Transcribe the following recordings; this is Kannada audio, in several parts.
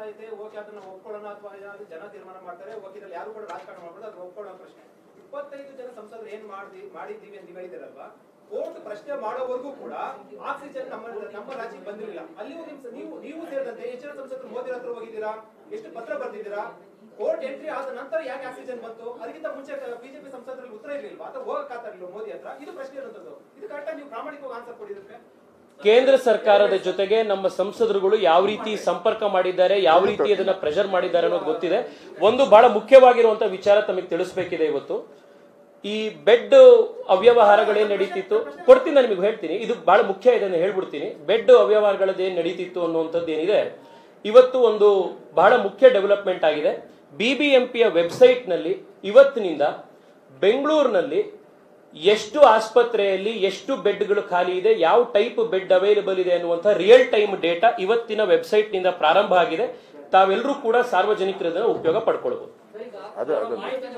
ಐತೆ ಓಕೆ ಅದನ್ನ ಒಪ್ಕೊಳ್ಳೋಣ ಅಥವಾ ಏನಾದ್ರು ಜನ ತೀರ್ಮಾನ ಮಾಡ್ತಾರೆ ಓಕೆ ಇದ್ರಲ್ಲಿ ಯಾರು ಕೂಡ ರಾಜಕಾರಣ ಮಾಡ್ಬೋದು ಅದನ್ನ ಒಪ್ಕೊಳ್ಳೋ ಪ್ರಶ್ನೆ ಇಪ್ಪತ್ತೈದು ಜನ ಸಂಸದರು ಏನ್ ಮಾಡ್ದಿ ಮಾಡಿದ್ದೀವಿ ಅಂತ ನೀವು ಹೇಳಿದಿರಲ್ವಾ ಕೋರ್ಟ್ ಪ್ರಶ್ನೆ ಮಾಡೋವರೆಗೂ ಕೂಡ ಆಕ್ಸಿಜನ್ ನಮ್ಮ ನಮ್ಮ ರಾಜ್ಯಕ್ಕೆ ಬಂದಿರಲಿಲ್ಲ ಅಲ್ಲಿಯೂ ನಿಮ್ ನೀವು ನೀವು ಸೇರಿದಂತೆ ಹೆಚ್ಚಿನ ಸಂಸದರು ಮೋದಿ ಹತ್ರ ಹೋಗಿದ್ದೀರಾ ಎಷ್ಟು ಪತ್ರ ಬರ್ದಿದ್ದೀರಾ ಕೋರ್ಟ್ ಎಂಟ್ರಿ ಆದ ನಂತರ ಯಾಕೆ ಆಕ್ಸಿಜನ್ ಬಂತು ಅದಕ್ಕಿಂತ ಮುಂಚೆ ಬಿಜೆಪಿ ಸಂಸದರಲ್ಲಿ ಉತ್ತರ ಇರ್ಲಿಲ್ವಾ ಅಥವಾ ಹೋಗಕ್ಕಾಗ್ತಿರ್ಲಿಲ್ಲ ಮೋದಿ ಹತ್ರ ಇದು ಪ್ರಶ್ನೆ ಇರುವಂತದ್ದು ಇದು ಕರೆಕ್ಟಾಗಿ ನೀವು ಪ್ರಾಮಾಣಿಕವಾಗಿ ಆನ್ಸರ್ ಕೊಡಿದ್ರೆ ಕೇಂದ್ರ ಸರ್ಕಾರದ ಜೊತೆಗೆ ನಮ್ಮ ಸಂಸದರುಗಳು ಯಾವ ರೀತಿ ಸಂಪರ್ಕ ಮಾಡಿದ್ದಾರೆ ಯಾವ ರೀತಿ ಅದನ್ನ ಪ್ರೆಷರ್ ಮಾಡಿದ್ದಾರೆ ಅನ್ನೋದು ಗೊತ್ತಿದೆ ಒಂದು ಬಹಳ ಮುಖ್ಯವಾಗಿರುವಂತ ವಿಚಾರ ತಮಗೆ ತಿಳಿಸ್ಬೇಕಿದೆ ಇವತ್ತು ಈ ಬೆಡ್ ಅವ್ಯವಹಾರಗಳೇನ್ ನಡೀತಿತ್ತು ಕೊಡ್ತೀನಿ ನಾನು ನಿಮಗೆ ಹೇಳ್ತೀನಿ ಇದು ಬಹಳ ಮುಖ್ಯ ಇದನ್ನು ಹೇಳ್ಬಿಡ್ತೀನಿ ಬೆಡ್ ಅವ್ಯವಹಾರಗಳದ್ದು ಏನ್ ನಡೀತಿತ್ತು ಅನ್ನುವಂಥದ್ದು ಏನಿದೆ ಇವತ್ತು ಒಂದು ಬಹಳ ಮುಖ್ಯ ಡೆವಲಪ್ಮೆಂಟ್ ಆಗಿದೆ ಬಿಬಿಎಂಪಿಯ ವೆಬ್ಸೈಟ್ ನಲ್ಲಿ ಇವತ್ತಿನಿಂದ ಬೆಂಗಳೂರಿನಲ್ಲಿ ಎಷ್ಟು ಆಸ್ಪತ್ರೆಯಲ್ಲಿ ಎಷ್ಟು ಬೆಡ್ಗಳು ಖಾಲಿ ಇದೆ ಯಾವ ಟೈಪ್ ಬೆಡ್ ಅವೈಲೇಬಲ್ ಇದೆ ಅನ್ನುವಂಥ ರಿಯಲ್ ಟೈಮ್ ಡೇಟಾ ಇವತ್ತಿನ ವೆಬ್ಸೈಟ್ ನಿಂದ ಪ್ರಾರಂಭ ಆಗಿದೆ ತಾವೆಲ್ಲರೂ ಕೂಡ ಸಾರ್ವಜನಿಕರು ಇದನ್ನ ಉಪಯೋಗ ಪಡ್ಕೊಳ್ಬಹುದು ಅದು ಅದು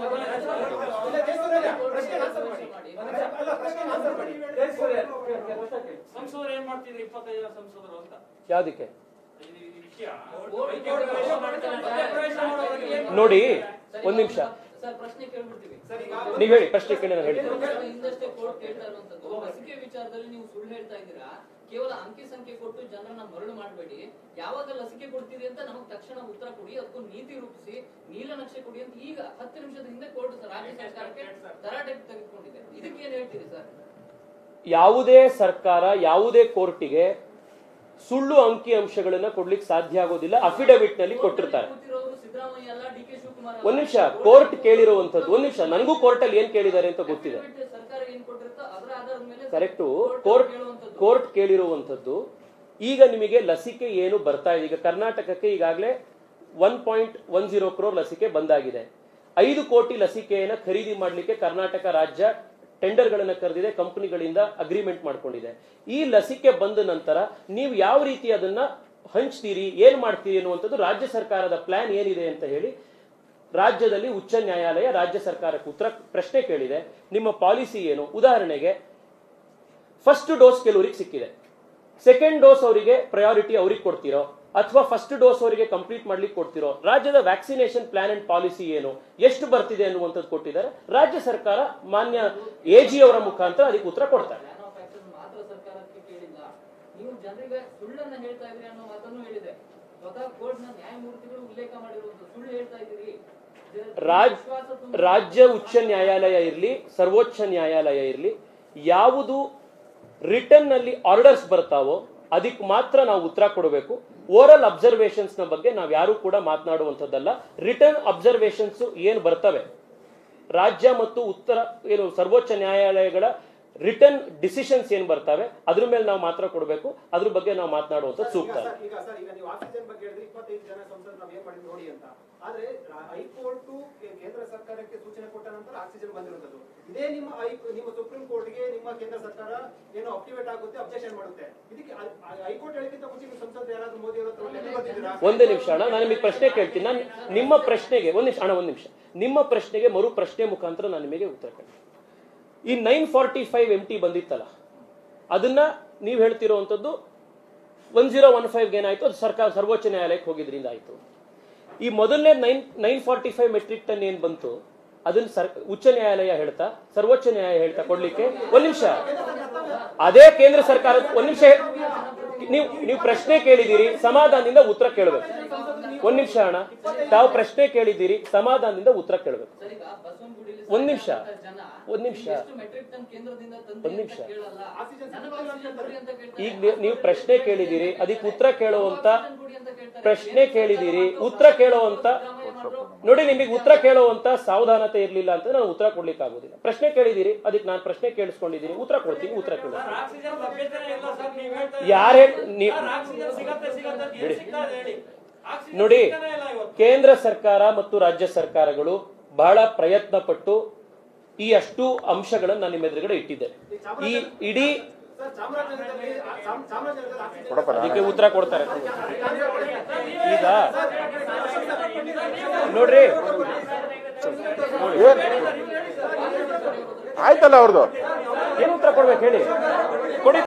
ಸಂಸದರು ಏನ್ ಮಾಡ್ತಿದ್ರು ಇಪ್ಪತ್ತೈದು ಜನ ಸಂಸದರು ಅಂತ ಯಾವ್ದಕ್ಕೆ ಈ ಈ ವಿಷಯ ನೋಡಿ ಒಂದ್ ನಿಮಿಷ ಸರ್ ಪ್ರಶ್ನೆ ಕೇಳ್ಬಿಡ್ತೀವಿ ನೀವ್ ಹೇಳಿ ಪ್ರಶ್ನೆ ಕೇಳಿ ನಾನು ಹೇಳ್ತೀನಿ ಹಿಂದಷ್ಟೇ ಕೋರ್ಟ್ ಕೇಳ್ತಾ ಇರುವಂತದ್ದು ಲಸಿಕೆ ವಿಚಾರದಲ್ಲಿ ನೀವು ಸುಳ್ಳು ಹೇಳ್ತಾ ಇದ್ದೀರಾ ಕೇವಲ ಅಂಕಿ ಸಂಖ್ಯೆ ಕೊಟ್ಟು ಜನರನ್ನ ಮರಳು ಮಾಡಬೇಡಿ ಯಾವಾಗ ಲಸಿಕೆ ಕೊಡ್ತೀರಿ ಅಂತ ನಮಗೆ ತಕ್ಷಣ ಉತ್ತರ ಕೊಡಿ ಅದಕ್ಕೂ ನೀತಿ ರೂಪಿಸಿ ನೀಲನಕ್ಷೆ ಕೊಡಿ ಅಂತ ಈಗ ಹತ್ತು ನಿಮಿಷದ ಹಿಂದೆ ಕೋರ್ಟ್ ರಾಜ್ಯ ಸರ್ಕಾರಕ್ಕೆ ತರಾಟೆಗೆ ತೆಗೆದುಕೊಂಡಿದೆ ಇದಕ್ಕೆ ಏನ್ ಹೇಳ್ತೀರಿ ಸರ್ ಯಾವುದೇ ಸರ್ಕಾರ ಯಾವುದೇ ಕೋರ್ಟಿಗೆ ಸುಳ್ಳು ಅಂಕಿ ಅಂಶಗಳನ್ನ ಕೊಡ್ಲಿಕ್ಕೆ ಸಾಧ್ಯ ಆಗೋದಿಲ್ಲ ಅಫಿಡವಿಟ್ ನಲ್ಲಿ ಕೊಟ್ಟಿರ್ತಾರೆ ಕೂತಿರೋರು ಸಿದ್ದರಾಮಯ್ಯ ಅಲ್ಲ ಡಿ ಕೆ ಶಿವಕುಮಾರ್ ಅಲ್ಲ. ಒಂದ್ ನಿಮಿಷ ಕೋರ್ಟ್ ಕೇಳಿರುವಂತದ್ದು ಒಂದ್ ನಿಮಿಷ ನನಗೂ ಕೋರ್ಟ್ ಅಲ್ಲಿ ಏನ್ ಕೇಳಿದ್ದಾರೆ ಅಂತ ಗೊತ್ತಿದೆ Affidavit ಸರ್ಕಾರ ಏನ್ ಕೊಟ್ಟಿರುತ್ತೋ ಅದರ ಆಧಾರದ ಮೇಲೆ ಕರೆಕ್ಟು court ಕೋರ್ಟ್ ಕೇಳುವಂತದ್ದು. ಕೋರ್ಟ್ ಕೇಳಿರುವಂತದ್ದು ಈಗ ನಿಮಗೆ ಲಸಿಕೆ ಏನು ಬರ್ತಾ ಇದೆ ಈಗ ಕರ್ನಾಟಕಕ್ಕೆ ಈಗಾಗಲೇ one point one zero crore ಲಸಿಕೆ ಬಂದಾಗಿದೆ ಐದು ಕೋಟಿ ಲಸಿಕೆಯನ್ನ ಖರೀದಿ ಮಾಡಲಿಕ್ಕೆ ಕರ್ನಾಟಕ ರಾಜ್ಯ ಟೆಂಡರ್ಗಳನ್ನ ಕರೆದಿದೆ ಕಂಪನಿಗಳಿಂದ ಅಗ್ರಿಮೆಂಟ್ ಮಾಡ್ಕೊಂಡಿದೆ ಈ ಲಸಿಕೆ ಬಂದ ನಂತರ ನೀವು ಯಾವ ರೀತಿ ಅದನ್ನ ಹಂಚ್ತೀರಿ ಏನ್ ಮಾಡ್ತೀರಿ ಅನ್ನುವಂಥದ್ದು ರಾಜ್ಯ ಸರ್ಕಾರದ ಪ್ಲಾನ್ ಏನಿದೆ ಅಂತ ಹೇಳಿ ರಾಜ್ಯದಲ್ಲಿ ಉಚ್ಚ ನ್ಯಾಯಾಲಯ ರಾಜ್ಯ ಸರ್ಕಾರಕ್ಕೆ ಉತ್ತರ ಪ್ರಶ್ನೆ ಕೇಳಿದೆ ನಿಮ್ಮ ಪಾಲಿಸಿ ಏನು ಉದಾಹರಣೆಗೆ ಫಸ್ಟ್ ಡೋಸ್ ಕೆಲವರಿಗೆ ಸಿಕ್ಕಿದೆ ಸೆಕೆಂಡ್ ಡೋಸ್ ಅವರಿಗೆ ಪ್ರಯಾರಿಟಿ ಅವ್ರಿಗೆ ಕೊಡ್ತಿರೋ ಅಥವಾ ಫಸ್ಟ್ ಡೋಸ್ ಅವರಿಗೆ ಕಂಪ್ಲೀಟ್ ಮಾಡ್ಲಿಕ್ಕೆ ಕೊಡ್ತಿರೋ ರಾಜ್ಯದ ವ್ಯಾಕ್ಸಿನೇಷನ್ ಪ್ಲಾನ್ ಅಂಡ್ ಪಾಲಿಸಿ ಏನು ಎಷ್ಟು ಬರ್ತಿದೆ ಅನ್ನುವಂಥದ್ದು ಕೊಟ್ಟಿದ್ದಾರೆ ರಾಜ್ಯ ಸರ್ಕಾರ ಮಾನ್ಯ ಎಜಿ ಅವರ ಮುಖಾಂತರ ಅದಕ್ಕೆ ಉತ್ತರ ಕೊಡ್ತಾರೆ ಪ್ಲಾನ್ ಆಫ್ ಆಕ್ಷನ್ ಮಾತ್ರ ಸರ್ಕಾರಕ್ಕೆ ಕೇಳಿಲ್ಲ ನೀವು ಜನರಿಗೆ ಸುಳ್ಳನ್ನ ಹೇಳ್ತಾ ಇದ್ರಿ ಅನ್ನೋ ಮಾತನ್ನು ಹೇಳಿದೆ ಸ್ವತಃ ಕೋರ್ಟ್ ನ ನ್ಯಾಯಮೂರ್ತಿಗಳು ಉಲ್ಲೇಖ ಮಾಡಿರುವಂತ ಸುಳ್ಳು ಹೇಳ್ತಾ ಇದ್ದೀರಿ ಜನ- ರಾಜ್ ವಿಶ್ವಾಸ ತುಂಬ- ರಾಜ್ಯ ಉಚ್ಚ ನ್ಯಾಯಾಲಯ ಇರಲಿ ಸರ್ವೋಚ್ಚ ನ್ಯಾಯಾಲಯ ಇರಲಿ ಯಾವುದು ರಿಟರ್ನ್ ನಲ್ಲಿ ಆರ್ಡರ್ಸ್ ಬರ್ತಾವೋ ಅದಕ್ಕೆ ಮಾತ್ರ ನಾವು ಉತ್ತರ ಕೊಡಬೇಕು ಓರಲ್ ಅಬ್ಸರ್ವೇಷನ್ಸ್ ನ ಬಗ್ಗೆ ನಾವು ಯಾರು ಕೂಡ ಮಾತನಾಡುವಂಥದ್ದಲ್ಲ ರಿಟರ್ನ್ ಅಬ್ಸರ್ವೇಷನ್ಸ್ ಏನು ಬರ್ತವೆ ರಾಜ್ಯ ಮತ್ತು ಉತ್ತರ ಏನು ಸರ್ವೋಚ್ಚ ನ್ಯಾಯಾಲಯಗಳ ರಿಟರ್ನ್ ಡಿಸಿಷನ್ಸ್ ಏನ್ ಬರ್ತವೆ ಅದ್ರ ಮೇಲೆ ನಾವು ಮಾತ್ರ ಕೊಡಬೇಕು ಅದ್ರ ಬಗ್ಗೆ ನಾವು ಮಾತನಾಡುವಂಥದ್ದು ಸೂಕ್ತ ಈಗ ಸರ್, ಈಗ ಸರ್ ಈಗ ನೀವು ಆಕ್ಸಿಜನ್ ಬಗ್ಗೆ ಹೇಳಿದ್ರೆ ಇಪ್ಪತ್ತೈದು ಜನ ಸಂಸದರು ನಾವು ಏನ್ ಮಾಡಿದ್ವಿ ನೋಡಿ ಅಂತ ಆದ್ರೆ ಹೈಕೋರ್ಟ್ ಕೇಂದ್ರ ಸರ್ಕಾರಕ್ಕೆ ಸೂಚನೆ ಕೊಟ್ಟ ನಂತರ ಆಕ್ಸಿಜನ್ ಬಂದಿರುವಂತದ್ದು ಇದೇ ನಿಮ್ಮ ಹೈ- ನಿಮ್ಮ ಸುಪ್ರೀಂ ಕೋರ್ಟ್ಗೆ ನಿಮ್ಮ ಕೇಂದ್ರ ಸರ್ಕಾರ ಏನೋ ಅಕ್ಟಿವೇಟ್ ಆಗುತ್ತೆ ಅಬ್ಜೆಕ್ಷನ್ ಮಾಡುತ್ತೆ ಇದಕ್ಕೆ ಹೈಕೋರ್ಟ್ ಹೇಳಿಕ್ಕಿಂತ ಮುಂಚೆ ನಿಮ್ಮ ಸಂಸದರು ಯಾರಾದ್ರೂ ಮೋದಿ ಅವರ ಹತ್ರ ಲೆಟರ್ ಬರ್ತಿದ್ದೀರಾ ಒಂದೇ ನಿಮಿಷ ಅಣ್ಣ ನಾನು ನಿಮಗೆ ಪ್ರಶ್ನೆ ಕೇಳ್ತೀನಿ ನಾನು ನಿಮ್ಮ ಪ್ರಶ್ನೆಗೆ ಒಂದ್ ನಿಮಿಷ ಅಣ್ಣ ಒಂದ್ ನಿಮಿಷ ನಿಮ್ಮ ಪ್ರಶ್ನೆಗೆ ಮರು ಪ್ರಶ್ನೆ ಮುಖಾಂತರ ನಾನು ನಿಮಗೆ ಉತ್ತರ ಕೊಡ್ತೀನಿ ಈ nine forty five M T ಬಂದಿತ್ತಲ್ಲ ಅದನ್ನ ನೀವು ಹೇಳ್ತಿರೋವಂಥದ್ದು ಒನ್ ಜೀರೋ ಒನ್ ಫೈವ್ ಏನಾಯ್ತು ಅದು ಸರ್ಕಾರ ಸರ್ವೋಚ್ಚ ನ್ಯಾಯಾಲಯಕ್ಕೆ ಹೋಗಿದ್ರಿಂದ ಆಯ್ತು ಈ ಮೊದಲನೇ nine nine forty five metric ton ಏನ್ ಬಂತು ಅದನ್ನ ಸರ್ ಉಚ್ಚ ನ್ಯಾಯಾಲಯ ಹೇಳ್ತಾ ಸರ್ವೋಚ್ಚ ನ್ಯಾಯಾಲಯ ಹೇಳ್ತಾ ಕೊಡ್ಲಿಕ್ಕೆ ಒಂದ್ ನಿಮಿಷ ಅದೇ ಕೇಂದ್ರ ಸರ್ಕಾರ ಒಂದ್ ನಿಮಿಷ ನೀವು ನೀವು ಪ್ರಶ್ನೆ ಕೇಳಿದ್ದೀರಿ ಸಮಾಧಾನದಿಂದ ಉತ್ತರ ಕೇಳಬೇಕು ಒಂದ್ ನಿಮಿಷ ಅಣ್ಣ ತಾವು ಪ್ರಶ್ನೆ ಕೇಳಿದ್ದೀರಿ ಸಮಾಧಾನದಿಂದ ಉತ್ತರ ಕೇಳಬೇಕು ಸರ್, ಈಗ ಬಸವನಗುಡಿಲಿ ಒಂದ್ ನಿಮಿಷ. ಸಾಕಷ್ಟು ಜನ ಒಂದ್ ನಿಮಿಷ. ಎಷ್ಟು ಮೆಟ್ರಿಕ್ ಟನ್ ಕೇಂದ್ರದಿಂದ ತಂದ್ರಿ ಒಂದ್ ನಿಮಿಷ. ಅಂತ ಕೇಳಲ್ಲ ನನಗೆ ಆಕ್ಸಿಜನ್ ಕೊಡಿ ಅಂತ ಕೇಳ್ತಾರೆ. ಈಗ ನೀವು- ನೀವು ಪ್ರಶ್ನೆ ಕೇಳಿದ್ದೀರಿ ಅದಕ್ಕೆ ಉತ್ತರ ಕೇಳುವಂತ ಆಕ್ಸಿಜನ್ ಕೊಡಿ ಅಂತ ಕೇಳ್ತಾರೆ. ಪ್ರಶ್ನೆ ಕೇಳಿದ್ದೀರಿ ಉತ್ತರ ಕೇಳುವಂತ ಸಿದ್ದರಾಮಯ್ಯ ಮಾಡ್ರು. ನೋಡಿ ನಿಮಗೆ ಉತ್ತರ ಕೇಳುವಂತ ಸಾವಧಾನತೆ ಇರ್ಲಿಲ್ಲ ಅಂತ ನಾನು ಉತ್ತರ ಕೊಡ್ಲಿಕ್ಕೆ ಆಗೋದಿಲ್ಲ ಪ್ರಶ್ನೆ ಕೇಳಿದ್ದೀರಿ ಅದಕ್ಕೆ ನಾನು ಪ್ರಶ್ನೆ ಕೇಳಿಸ್ಕೊಂಡಿದ್ದೀನಿ ಉತ್ತರ ಕೊಡ್ತೀನಿ ಉತ್ತರ ಕೇಳಿ ಆಕ್ಸಿಜನ್ ಲಭ್ಯತೆನೇ ಇಲ್ಲ ಸರ್ ನೀವ್ ಹೇಳ್ತಾ ಯಾರ್ ಹೇಳ್- ನೀವ್- ಸರ್, ಆಕ್ಸಿಜನ್ ಸಿಗತ್ತೆ ಸಿಗತ್ತೆ ಅಂತ ಏನ್ ಸಿಗ್ತಾ ಇದೆ ಹೇಳಿ ಆಕ್ಸಿಜನ್ ನೋಡಿ ಸಿಗ್ತಾನೆ ಇಲ್ಲ ಇವತ್ತು ಕೇಂದ್ರ ಸರ್ಕಾರ ಮತ್ತು ರಾಜ್ಯ ಸರ್ಕಾರಗಳು ಬಹಳ ಪ್ರಯತ್ನ ಪಟ್ಟು ಈ ಅಷ್ಟು ಅಂಶಗಳನ್ನು ನಾನು ನಿಮ್ಮ ಎದುರುಗಡೆ ಇಟ್ಟಿದ್ದೆ ಈ ಇಡೀ ಸರ್ ಚಾಮರಾಜನಗರದಲ್ಲಿ ಚಾಮ್- ಚಾಮರಾಜನಗರದಲ್ಲಿ ಆಕ್ಸಿಜನ್ ಕೊಡಪ್ಪ ನಾನು ಅದಕ್ಕೆ ಉತ್ತರ ಕೊಡ್ತಾರೆ ಈಗ ನೋಡ್ರಿ ಏನ್ ಆಯ್ತಲ್ಲ ಅವ್ರದ್ದು ಏನು ಉತ್ತರ ಕೊಡ್ಬೇಕು ಹೇಳಿ